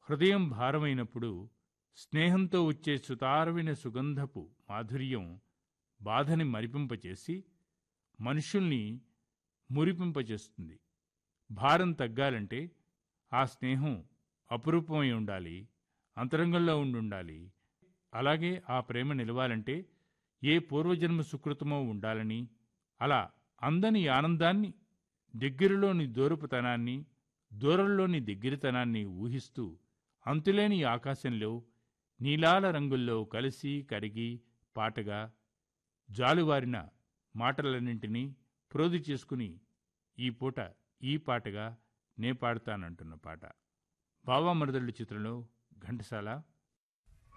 హృదయం భారమైనప్పుడు స్నేహంతో వచ్చే సుతారమైన సుగంధపు మాధుర్యం బాధని మరిపింపచేసి మనుషుల్ని మురిపింపచేస్తుంది భారం తగ్గాలంటే ఆ స్నేహం అపురూపమై ఉండాలి అంతరంగంలో ఉండుండాలి అలాగే ఆ ప్రేమ నిలవాలంటే ఏ పూర్వజన్మ సుకృతమో ఉండాలని అలా అందని ఆనందాన్ని దగ్గరలోని దూరపుతనాన్ని దూరంలోని దగ్గరితనాన్ని ఊహిస్తూ అంతులేని ఆకాశంలో నీలాల రంగుల్లో కలిసి కరిగి పాటగా జాలువారిన మాటలన్నింటినీ ప్రోది చేసుకుని ఈ పూట ఈ పాటగా నే పాడతానంటున్న పాట బావామరదళ్ళు చిత్రంలో ఘంటసాల